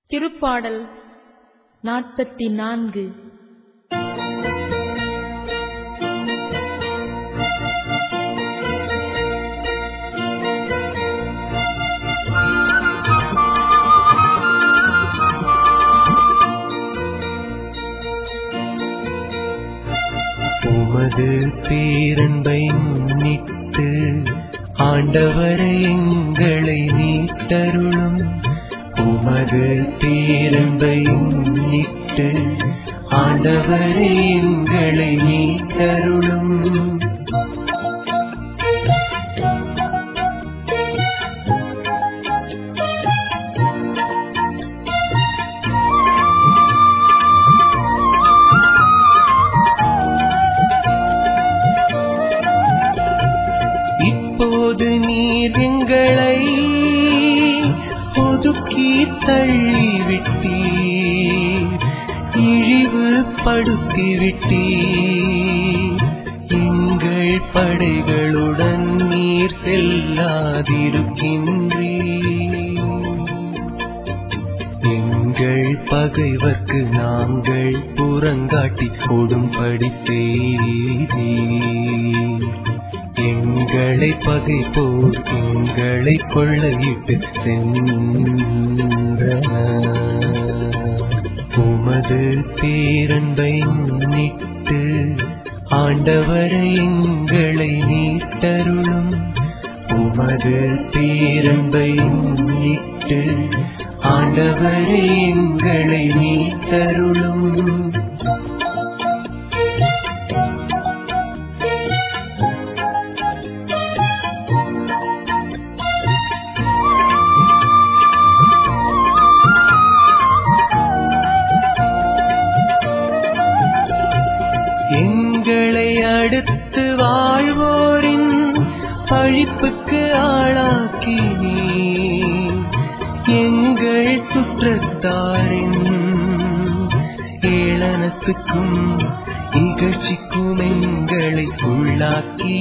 திருப்பாடல் நாற்பத்தி நான்கு உமது பேரன்பை முன்னிட்டு ஆண்டவரை எங்களை மீட்டருளும் உமது பேரன்பை முன்னிட்டு ஆண்டவரை எங்களை மீட்டருளும் இப்போது நீர் எங்களை ஒதுக்கி தள்ளிவிட்டீர் இழிவுபடுத்திவிட்டீர் எங்கள் படைகளுடன் நீர் செல்லாதிருக்கின்றீர் எங்கள் பகைவர்க்கு நாங்கள் புறங்காட்டி கொடும்படி செய்தீர் எங்களை பகைப்போர் எங்களை கொள்ளையிட்டு சென்றனர் உமது பேரன்பை முன்னிட்டு ஆண்டவரை எங்களை மீட்டருளும் உமது பேரன்பை முன்னிட்டு ஆண்டவரை எங்களை மீட்டருளும் எங்களை அடுத்து வாழ்வோரின் பழிப்புக்கு ஆளாக்கி நீர் எங்கள் சுற்றத்தாரின் ஏளனத்துக்கும் இகழ்ச்சிக்கும் எங்களை உள்ளாக்கி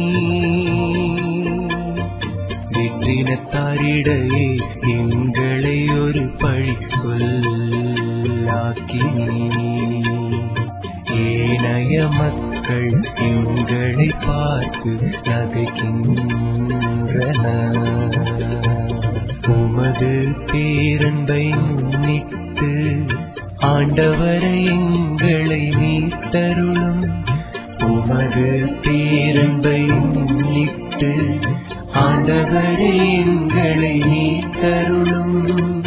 நீர் வெற்றினத்தாரிடையே எங்களை ஒரு பழி சொல்லாக்கி நீர் ஏனைய மக்கள் எங்களை பார்த்து நகைக்கின்றனர் உமது பேரன்பை முன்னிட்டு ஆண்டவரை எங்களை மீட்டருளும் உமது பேரன்பை முன்னிட்டு ஆண்டவரை எங்களை மீட்டருளும்